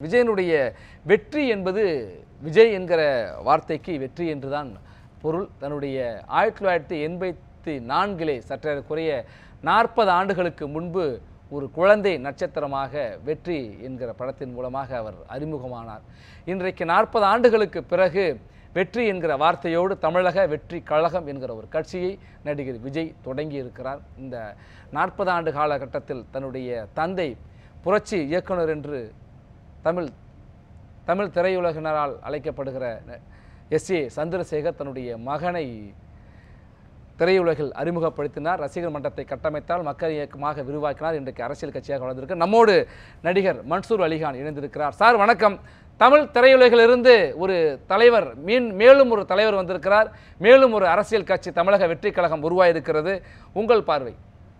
விஜயனுடைய வெற்றி என்பது விஜய் என்கிற வார்த்தைக்கு வெற்றி என்றுதான் பொருள் தன்னுடைய ஆயிரத்தி தொள்ளாயிரத்தி எண்பத்தி நான்கிலே சற்றேறக்குறைய நாற்பது ஆண்டுகளுக்கு முன்பு ஒரு குழந்தை நட்சத்திரமாக வெற்றி என்கிற படத்தின் மூலமாக அவர் அறிமுகமானார் இன்றைக்கு நாற்பது ஆண்டுகளுக்கு பிறகு வெற்றி என்கிற வார்த்தையோடு தமிழக வெற்றி கழகம் என்கிற ஒரு கட்சியை நடிகர் விஜய் தொடங்கி இருக்கிறார் இந்த நாற்பது ஆண்டு காலகட்டத்தில் தன்னுடைய தந்தை புரட்சி இயக்குனர் என்று தமிழ் தமிழ் திரையுலகினரால் அழைக்கப்படுகிற எஸ் ஏ சந்திரசேகர் தன்னுடைய மகனை திரையுலகில் அறிமுகப்படுத்தினார் ரசிகர் மன்றத்தை கட்டமைத்தால் மக்கள் இயக்கமாக விரிவாக்கினார் இன்றைக்கு அரசியல் கட்சியாக வளர்ந்திருக்கு நம்மோடு நடிகர் மன்சூர் அலிகான் இணைந்திருக்கிறார் சார் வணக்கம் தமிழ் திரையுலகிலிருந்து ஒரு தலைவர் மீன் மேலும் ஒரு தலைவர் வந்திருக்கிறார் மேலும் ஒரு அரசியல் கட்சி தமிழக வெற்றி கழகம் உருவாயிருக்கிறது உங்கள் பார்வை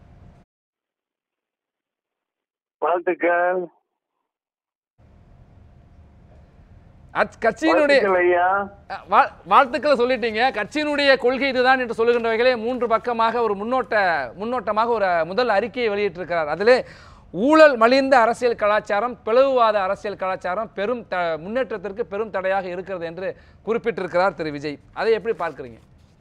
வாழ்த்துக்கள் அச்- கட்சியினுடைய வாழ்த்துக்கள் ஐயா அஹ், வா- வாழ்த்துக்களை சொல்லிட்டீங்க கட்சியினுடைய கொள்கை இதுதான் என்று சொல்லுகின்ற வகையிலே மூன்று பக்கமாக ஒரு முன்னோட்ட முன்னோட்டமாக ஒரு முதல் அறிக்கையை வெளியிட்டிருக்கிறார் அதிலே ஊழல் மலிந்த அரசியல் கலாச்சாரம் பிளவுவாத அரசியல் கலாச்சாரம் பெரும் த முன்னேற்றத்திற்கு பெரும் தடையாக இருக்கிறது என்று குறிப்பிட்டிருக்கிறார் திரு விஜய் அதை எப்படி பார்க்குறீங்க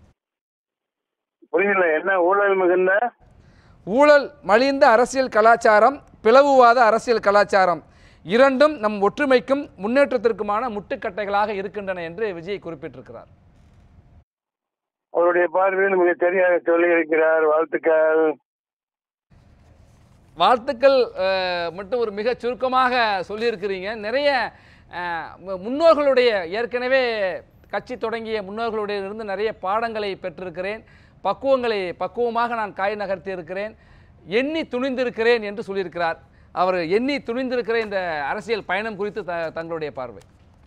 புரியல என்ன ஊழல் மிகுந்த ஊழல் மலிந்த அரசியல் கலாச்சாரம் பிளவுவாத அரசியல் கலாச்சாரம் இரண்டும் நம் ஒற்றுமைக்கும் முன்னேற்றத்திற்குமான முட்டுக்கட்டைகளாக இருக்கின்றன என்று விஜய் குறிப்பிட்டிருக்கிறார் அவருடைய பார்வையில் மிக சரியாக சொல்லி இருக்கிறார் வாழ்த்துக்கள் வாழ்த்துக்கள் அஹ், மட்டும் ஒரு மிக சுருக்கமாக சொல்லியிருக்கிறீங்க நிறைய அஹ், மு- முன்னோர்களுடைய ஏற்கனவே கட்சி தொடங்கிய முன்னோர்களுடைய இருந்து நிறைய பாடங்களை பெற்றிருக்கிறேன் பக்குவங்களை பக்குவமாக நான் காய் நகர்த்தி இருக்கிறேன் எண்ணி துணிந்திருக்கிறேன் என்று சொல்லியிருக்கிறார் அவர் எண்ணி துணிந்திருக்கிற இந்த அரசியல் பயணம் குறித்து த தங்களுடைய பார்வை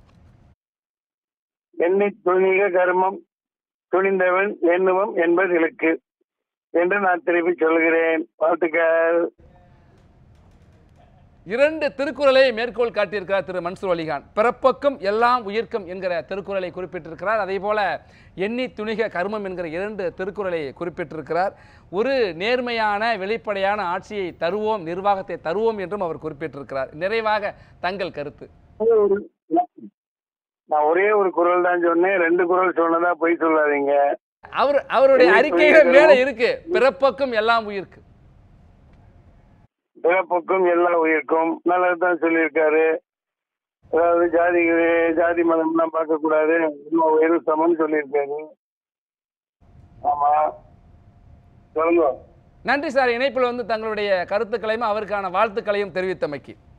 எண்ணி துணிக கர்மம் துணிந்தவன் எண்ணுவம் என்பது இலக்கு என்று நான் திருப்பி சொல்கிறேன் வாழ்த்துக்கள் இரண்டு திருக்குறளை மேற்கோள் காட்டியிருக்கிறார் திரு மன்சூர் அலிகான் பிறப்புக்கும் எல்லாம் உயிர்க்கும் என்கிற திருக்குறளை குறிப்பிட்டிருக்கிறார் அதே போல எண்ணி துணிக கர்மம் என்கிற இரண்டு திருக்குறளை குறிப்பிட்டிருக்கிறார் ஒரு நேர்மையான வெளிப்படையான ஆட்சியை தருவோம் நிர்வாகத்தை தருவோம் என்றும் அவர் குறிப்பிட்டிருக்கிறார் நிறைவாக தங்கள் கருத்து ஒரு- நான் ஒரே ஒரு குரல் தான் சொன்னேன் ரெண்டு குரல் சொன்னதா பொய் சொல்லாதீங்க அவர் அவருடைய எண்ணி அறிக்கையில துணிக மேலே கர்மம். இருக்கு பிறப்புக்கும் எல்லாம் உயிர்க்கு பிறப்புக்கும் எல்லா உயிர்க்கும் நல்லதுதான் சொல்லியிருக்காரு அதாவது ஜாதி ஜாதி மதம்லாம் பார்க்க கூடாது எல்லா உயிரும் சமம்னு சொல்லியிருக்காரு ஆமா சொல்லுங்க நன்றி சார் இணைப்பில் வந்து தங்களுடைய கருத்துக்களையும் அவருக்கான வாழ்த்துக்களையும் தெரிவித்தமைக்கு